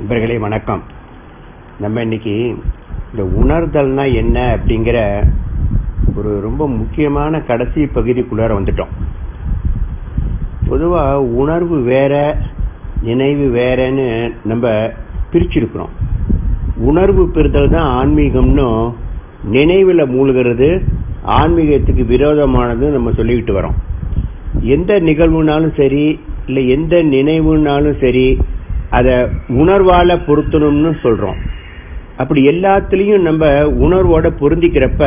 நண்பர்களே வணக்கம் நம்ம இன்னைக்கு இந்த உணர்தல்னா என்ன அப்படிங்கிற ஒரு ரொம்ப முக்கியமான கடைசி பகுதிக்குள்ளார வந்துட்டோம் பொதுவா உணர்வு வேற நினைவு வேறன்னு நம்ம பிரிச்சிருக்கிறோம் உணர்வு பெறுதல் தான் ஆன்மீகம்னு நினைவுல மூழ்கிறது ஆன்மீகத்துக்கு விரோதமானது நம்ம சொல்லிக்கிட்டு வரோம் எந்த நிகழ்வுனாலும் சரி இல்ல எந்த நினைவுனாலும் சரி அத உணர்வால பொருத்தணும்னு சொல்றோம் அப்படி எல்லாத்துலயும் நம்ம உணர்வோட பொருந்திக்கிறப்ப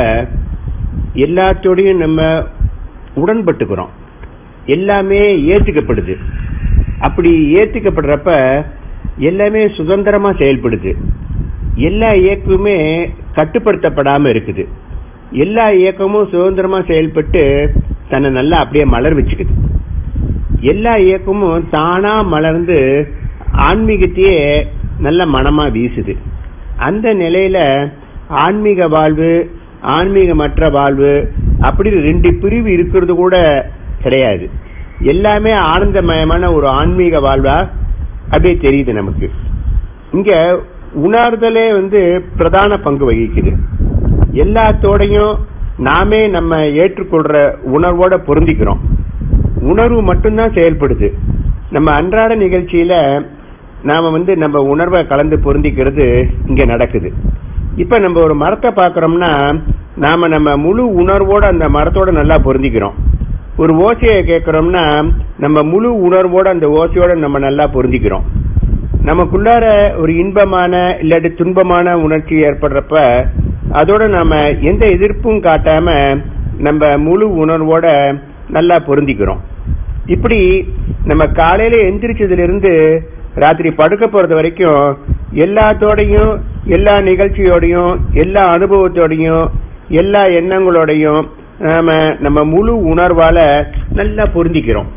எல்லாத்தோடையும் நம்ம உடன்பட்டுக்கிறோம் எல்லாமே ஏத்துக்கப்படுது அப்படி ஏத்துக்கப்படுறப்ப எல்லாமே சுதந்திரமா செயல்படுது எல்லா இயக்கமுமே கட்டுப்படுத்தப்படாம இருக்குது எல்லா இயக்கமும் சுதந்திரமா செயல்பட்டு தன்னை நல்லா அப்படியே மலர் வச்சுக்குது எல்லா இயக்கமும் தானா மலர்ந்து ஆன்மீகத்தையே நல்ல மனமா வீசுது அந்த நிலையில ஆன்மீக வாழ்வு ஆன்மீகமற்ற வாழ்வு அப்படி ரெண்டு பிரிவு இருக்கிறது கூட கிடையாது எல்லாமே ஆனந்தமயமான ஒரு ஆன்மீக வாழ்வா அப்படியே தெரியுது நமக்கு இங்க உணர்தலே வந்து பிரதான பங்கு வகிக்குது எல்லாத்தோடையும் நாமே நம்ம ஏற்றுக்கொள்ற உணர்வோட பொருந்திக்கிறோம் உணர்வு மட்டும்தான் செயல்படுது நம்ம அன்றாட நிகழ்ச்சியில நாம வந்து நம்ம உணர்வை கலந்து பொருந்திக்கிறது இங்க நடக்குது இப்ப நம்ம ஒரு மரத்தை பாக்குறோம்னா நாம நம்ம முழு உணர்வோட அந்த மரத்தோட நல்லா பொருந்திக்கிறோம் ஒரு ஓசையை கேட்கறோம்னா நம்ம முழு உணர்வோட அந்த ஓசையோட நம்ம நல்லா பொருந்திக்கிறோம் நமக்குள்ளார ஒரு இன்பமான இல்லாட்டி துன்பமான உணர்ச்சி ஏற்படுறப்ப அதோட நாம எந்த எதிர்ப்பும் காட்டாம நம்ம முழு உணர்வோட நல்லா பொருந்திக்கிறோம் இப்படி நம்ம காலையில எந்திரிச்சதுல இருந்து ராத்திரி படுக்க போறது வரைக்கும் எல்லாத்தோடையும் எல்லா நிகழ்ச்சியோடையும் எல்லா அனுபவத்தோடையும் எல்லா எண்ணங்களோடையும் நாம நம்ம முழு உணர்வால நல்லா பொருந்திக்கிறோம்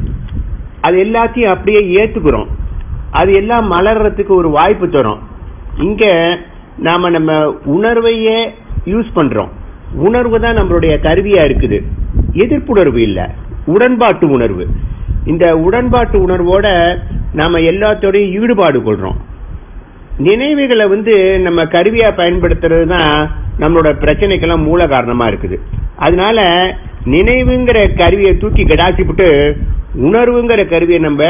அது எல்லாத்தையும் அப்படியே ஏத்துக்கிறோம் அது எல்லாம் மலர்றதுக்கு ஒரு வாய்ப்பு தரும் இங்க நாம நம்ம உணர்வையே யூஸ் பண்றோம் உணர்வு தான் நம்மளுடைய கருவியா இருக்குது எதிர்ப்புணர்வு இல்ல உடன்பாட்டு உணர்வு இந்த உடன்பாட்டு உணர்வோட நாம எல்லாத்தோடையும் ஈடுபாடு கொள்றோம் நினைவுகளை வந்து நம்ம கருவியா பயன்படுத்துறது தான் நம்மளோட பிரச்சனைக்கெல்லாம் மூல காரணமா இருக்குது அதனால நினைவுங்கிற கருவியை தூக்கி கடாசிவிட்டு உணர்வுங்கிற கருவியை நம்ம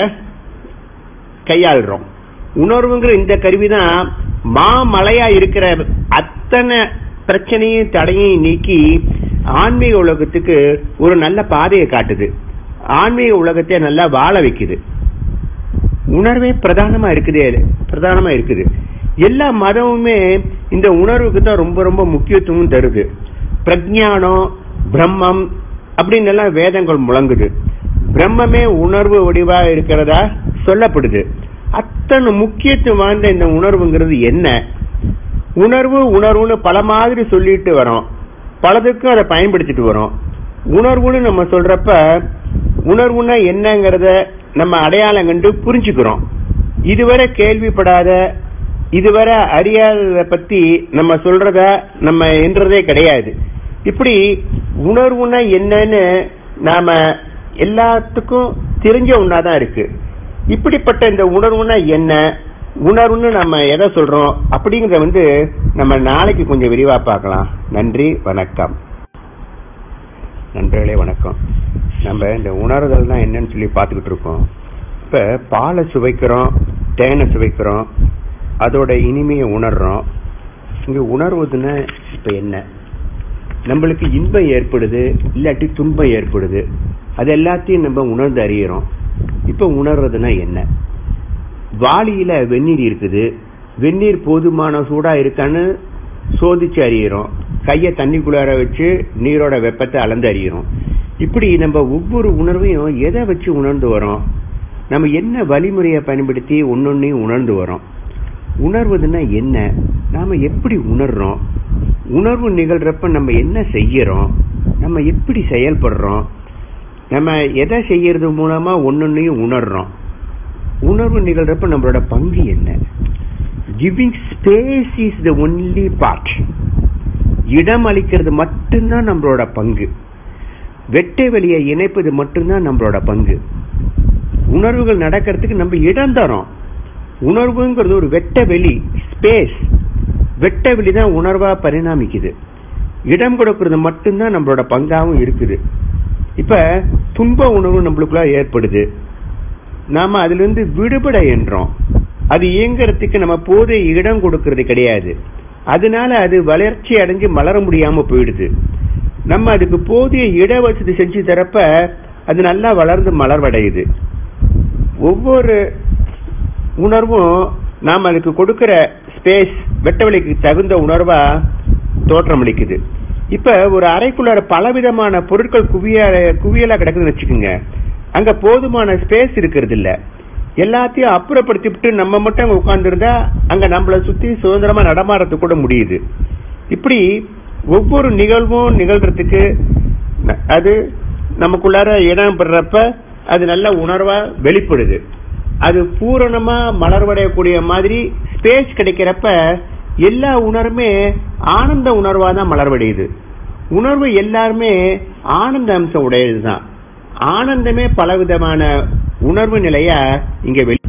கையாளுறோம் உணர்வுங்கிற இந்த கருவி தான் மாமலையா இருக்கிற அத்தனை பிரச்சனையும் தடையும் நீக்கி ஆன்மீக உலகத்துக்கு ஒரு நல்ல பாதையை காட்டுது ஆன்மீக உலகத்தை நல்லா வாழ வைக்குது உணர்வே பிரதானமா இருக்குது பிரதானமா இருக்குது எல்லா மதமுமே இந்த உணர்வுக்கு தான் ரொம்ப ரொம்ப முக்கியத்துவம் தருது பிரஜானம் பிரம்மம் அப்படின்னு எல்லாம் வேதங்கள் முழங்குது பிரம்மமே உணர்வு வடிவா இருக்கிறதா சொல்லப்படுது அத்தனை முக்கியத்துவம் வாய்ந்த இந்த உணர்வுங்கிறது என்ன உணர்வு உணர்வுன்னு பல மாதிரி சொல்லிட்டு வரோம் பலதுக்கும் அதை பயன்படுத்திட்டு வரோம் உணர்வுன்னு நம்ம சொல்றப்ப உணர்வுனா என்னங்கிறத நம்ம அடையாளம் கண்டு புரிஞ்சுக்கிறோம் இதுவரை கேள்விப்படாத இதுவரை அறியாதத பத்தி நம்ம சொல்றத நம்ம என்றதே கிடையாது இப்படி உணர்வுனா என்னன்னு நாம எல்லாத்துக்கும் தெரிஞ்ச ஒன்னாதான் இருக்கு இப்படிப்பட்ட இந்த உணர்வுனா என்ன உணர்வுன்னு நம்ம எதை சொல்றோம் அப்படிங்கறத வந்து நம்ம நாளைக்கு கொஞ்சம் விரிவா பார்க்கலாம் நன்றி வணக்கம் நண்பர்களே வணக்கம் நம்ம இந்த உணர்தல் தான் என்னன்னு சொல்லி பார்த்துக்கிட்டு இருக்கோம் இப்ப பாலை சுவைக்கிறோம் தேனை சுவைக்கிறோம் அதோட இனிமையை உணர்றோம் இங்க உணர்வதுன்னா இப்ப என்ன நம்மளுக்கு இன்பம் ஏற்படுது இல்லாட்டி துன்பம் ஏற்படுது அது எல்லாத்தையும் நம்ம உணர்ந்து அறியறோம் இப்ப உணர்றதுன்னா என்ன வாளியில வெந்நீர் இருக்குது வெந்நீர் போதுமான சூடா இருக்கான்னு சோதிச்சு அறியறோம் கைய தண்ணிக்குள்ளார வச்சு நீரோட வெப்பத்தை அளந்து அறியறோம் இப்படி நம்ம ஒவ்வொரு உணர்வையும் எதை வச்சு உணர்ந்து வரோம் நம்ம என்ன வழிமுறையை பயன்படுத்தி ஒன்னொன்னையும் உணர்ந்து வரோம் உணர்வதுன்னா என்ன நாம எப்படி உணர்றோம் உணர்வு நிகழ்றப்ப நம்ம என்ன செய்யறோம் நம்ம எப்படி செயல்படுறோம் நம்ம எதை செய்யறது மூலமா ஒன்னொன்னையும் உணர்றோம் உணர்வு நிகழ்றப்ப நம்மளோட பங்கு என்ன giving space is the only part இடம் அளிக்கிறது மட்டும்தான் நம்மளோட பங்கு வெட்டை வெளியை இணைப்பது மட்டும்தான் நம்மளோட பங்கு உணர்வுகள் நடக்கிறதுக்கு நம்ம இடம் தரோம் உணர்வுங்கிறது ஒரு வெட்ட வெளி ஸ்பேஸ் வெட்ட வெளி தான் உணர்வா பரிணாமிக்குது இடம் கொடுக்கறது மட்டும்தான் நம்மளோட பங்காவும் இருக்குது இப்ப துன்ப உணர்வு நம்மளுக்குள்ள ஏற்படுது நாம அதுல இருந்து விடுபட என்றோம் அது இயங்குறதுக்கு நம்ம போதிய இடம் கொடுக்கறது கிடையாது அதனால அது வளர்ச்சி அடைஞ்சு மலர முடியாம போயிடுது நம்ம அதுக்கு போதிய இட வசதி செஞ்சு தரப்ப அது நல்லா வளர்ந்து மலர்வடையுது ஒவ்வொரு உணர்வும் நாம் அதுக்கு கொடுக்கிற ஸ்பேஸ் வெட்டவெளிக்கு தகுந்த உணர்வா தோற்றமளிக்குது இப்ப ஒரு அறைக்குள்ளார பலவிதமான பொருட்கள் குவிய குவியலா கிடக்குதுன்னு வச்சுக்கோங்க அங்க போதுமான ஸ்பேஸ் இருக்கிறது இல்ல எல்லாத்தையும் அப்புறப்படுத்திவிட்டு நம்ம மட்டும் அங்க உட்கார்ந்துருந்தா அங்க நம்மள சுத்தி சுதந்திரமா நடமாடுறது கூட முடியுது இப்படி ஒவ்வொரு நிகழ்வும் நிகழ்றதுக்கு ந- அது நமக்குள்ளார இடம் பெறப்ப அது நல்ல உணர்வா வெளிப்படுது அது பூரணமா மலர்வடையக்கூடிய மாதிரி ஸ்பேஸ் கிடைக்கிறப்ப எல்லா உணர்வுமே ஆனந்த உணர்வா தான் மலர்வடையுது உணர்வு எல்லாருமே ஆனந்த அம்சம் உடையதுதான் ஆனந்தமே பலவிதமான உணர்வு நிலையா இங்க வெளி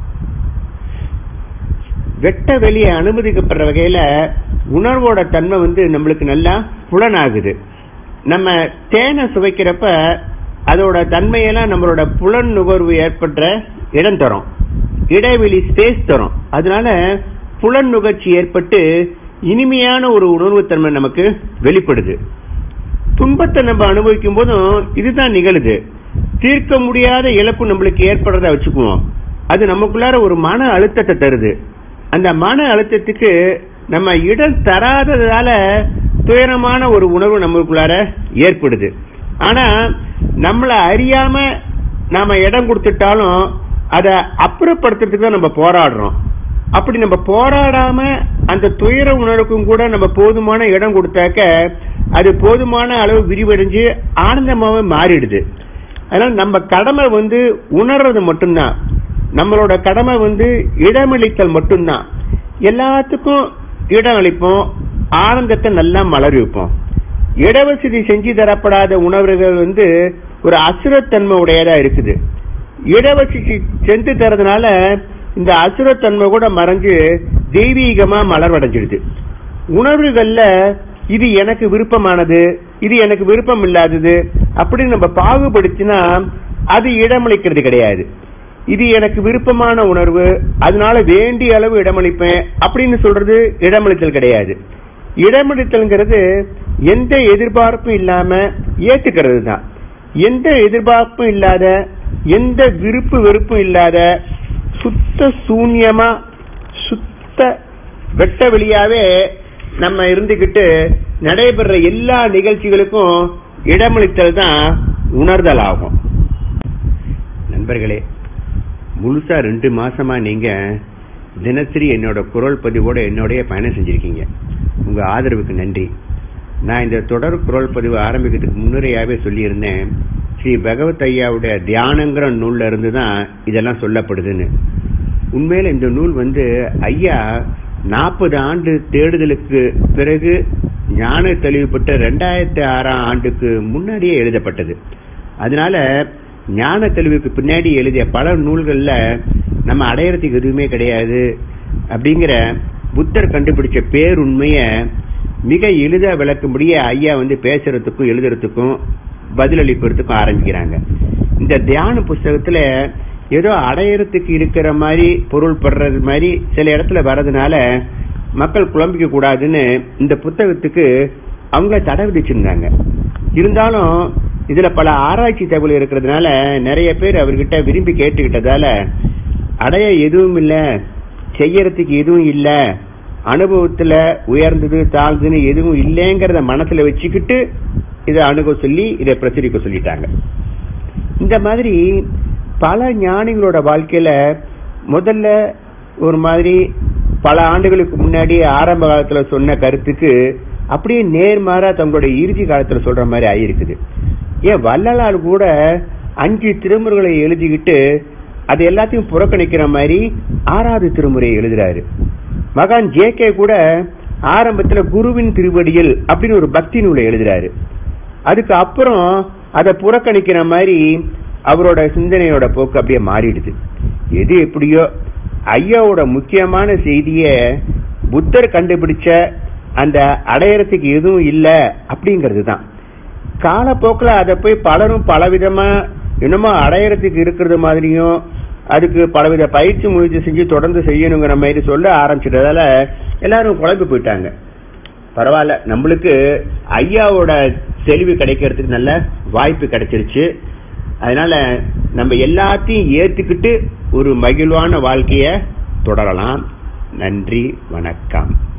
வெட்ட வெளியே அனுமதிக்கப்படுற வகையில உணர்வோட தன்மை வந்து நம்மளுக்கு நல்லா புலனாகுது நம்ம தேனை சுவைக்கிறப்ப அதோட தன்மையெல்லாம் நம்மளோட புலன் நுகர்வு ஏற்பட்ட இடம் தரும் இடைவெளி ஸ்பேஸ் தரும் அதனால புலன் நுகர்ச்சி ஏற்பட்டு இனிமையான ஒரு உணர்வு தன்மை நமக்கு வெளிப்படுது துன்பத்தை நம்ம அனுபவிக்கும் போதும் இதுதான் நிகழுது தீர்க்க முடியாத இழப்பு நம்மளுக்கு ஏற்படுறதா வச்சுக்குவோம் அது நமக்குள்ளார ஒரு மன அழுத்தத்தை தருது அந்த மன அழுத்தத்துக்கு நம்ம இடம் தராததால துயரமான ஒரு உணர்வு நம்மளுக்குள்ளார ஏற்படுது ஆனா நம்மள அறியாம நாம இடம் கொடுத்துட்டாலும் அதை அப்புறப்படுத்துறதுக்கு தான் நம்ம போராடுறோம் அப்படி நம்ம போராடாம அந்த துயர உணர்வுக்கும் கூட நம்ம போதுமான இடம் கொடுத்தாக்க அது போதுமான அளவு விரிவடைஞ்சு ஆனந்தமாவே மாறிடுது அதனால நம்ம கடமை வந்து உணர்றது மட்டும்தான் நம்மளோட கடமை வந்து இடமளித்தல் மட்டும்தான் எல்லாத்துக்கும் இடம் அளிப்போம் ஆனந்தத்தை நல்லா மலர் வைப்போம் இடவசதி செஞ்சு தரப்படாத உணர்வுகள் வந்து ஒரு அசுரத்தன்மை உடையதா இருக்குது இடவசதி செஞ்சு தரதுனால இந்த அசுரத்தன்மை கூட மறைஞ்சு தெய்வீகமா மலர்வடைஞ்சிடுது உணர்வுகள்ல இது எனக்கு விருப்பமானது இது எனக்கு விருப்பம் இல்லாதது அப்படின்னு நம்ம பாகுபடுத்தினா அது இடமளிக்கிறது கிடையாது இது எனக்கு விருப்பமான உணர்வு அதனால வேண்டிய அளவு இடமளிப்பேன் அப்படின்னு சொல்றது இடமளித்தல் கிடையாது இடமளித்தல்ங்கிறது எந்த எதிர்பார்ப்பும் இல்லாம ஏத்துக்கிறது தான் எந்த எதிர்பார்ப்பும் இல்லாத எந்த விருப்பு வெறுப்பும் இல்லாத சுத்த சூன்யமா சுத்த வெட்ட வெளியாவே நம்ம இருந்துகிட்டு நடைபெற எல்லா நிகழ்ச்சிகளுக்கும் இடமளித்தல் தான் உணர்தல் ஆகும் நண்பர்களே முழுசா ரெண்டு மாசமா நீங்க தினசரி என்னோட குரல் பதிவோட என்னோடய பயணம் செஞ்சிருக்கீங்க உங்க ஆதரவுக்கு நன்றி நான் இந்த தொடர் குரல் பதிவு ஆரம்பிக்கிறதுக்கு முன்னுரையாவே சொல்லியிருந்தேன் ஸ்ரீ பகவத் ஐயாவுடைய தியானங்கிற நூல்ல இருந்து தான் இதெல்லாம் சொல்லப்படுதுன்னு உண்மையில இந்த நூல் வந்து ஐயா நாற்பது ஆண்டு தேடுதலுக்கு பிறகு ஞான தெளிவுபட்ட ரெண்டாயிரத்தி ஆறாம் ஆண்டுக்கு முன்னாடியே எழுதப்பட்டது அதனால ஞான தெளிவுக்கு பின்னாடி எழுதிய பல நூல்கள்ல நம்ம அடையறதுக்கு எதுவுமே கிடையாது அப்படிங்கிற புத்தர் கண்டுபிடிச்ச பேருண்மைய மிக எளிதா விளக்கும்படியே ஐயா வந்து பேசுறதுக்கும் எழுதுறதுக்கும் பதிலளிக்கிறதுக்கும் ஆரம்பிக்கிறாங்க இந்த தியான புஸ்தகத்துல ஏதோ அடையறதுக்கு இருக்கிற மாதிரி பொருள் படுறது மாதிரி சில இடத்துல வர்றதுனால மக்கள் குழம்பிக்க கூடாதுன்னு இந்த புத்தகத்துக்கு அவங்கள தடை விதிச்சிருந்தாங்க இருந்தாலும் இதுல பல ஆராய்ச்சி தகவல் இருக்கிறதுனால நிறைய பேர் அவர்கிட்ட விரும்பி கேட்டுக்கிட்டதால அடைய எதுவும் இல்ல செய்யறதுக்கு எதுவும் இல்ல அனுபவத்துல உயர்ந்தது தாழ்ந்ததுன்னு எதுவும் இல்லைங்கிறத மனசுல வச்சுக்கிட்டு இதை அணுக சொல்லி இதை பிரசுரிக்க சொல்லிட்டாங்க இந்த மாதிரி பல ஞானிகளோட வாழ்க்கையில முதல்ல ஒரு மாதிரி பல ஆண்டுகளுக்கு முன்னாடி ஆரம்ப காலத்துல சொன்ன கருத்துக்கு அப்படியே நேர்மாறா தங்களுடைய இறுதி காலத்துல சொல்ற மாதிரி ஆயிருக்குது ஏன் வள்ளலார் கூட அஞ்சு திருமுறைகளை எழுதிக்கிட்டு அது எல்லாத்தையும் புறக்கணிக்கிற மாதிரி ஆறாவது திருமுறையை எழுதுறாரு மகான் ஜே கே கூட ஆரம்பத்துல குருவின் திருவடியில் அப்படின்னு ஒரு பக்தி நூலை எழுதுறாரு அதுக்கு அப்புறம் அதை புறக்கணிக்கிற மாதிரி அவரோட சிந்தனையோட போக்கு அப்படியே மாறிடுது எது எப்படியோ ஐயாவோட முக்கியமான செய்திய புத்தர் கண்டுபிடிச்ச அந்த அடையறதுக்கு எதுவும் இல்லை அப்படிங்கிறது தான் காலப்போக்கில் அதை போய் பலரும் பலவிதமா என்னமோ அடையறதுக்கு இருக்கிறது மாதிரியும் அதுக்கு பலவித பயிற்சி முயற்சி செஞ்சு தொடர்ந்து செய்யணுங்கிற மாதிரி சொல்ல ஆரம்பிச்சிட்டதால எல்லாரும் குழம்பு போயிட்டாங்க பரவாயில்ல நம்மளுக்கு ஐயாவோட தெளிவு கிடைக்கிறதுக்கு நல்ல வாய்ப்பு கிடைச்சிருச்சு அதனால நம்ம எல்லாத்தையும் ஏத்துக்கிட்டு ஒரு மகிழ்வான வாழ்க்கைய தொடரலாம் நன்றி வணக்கம்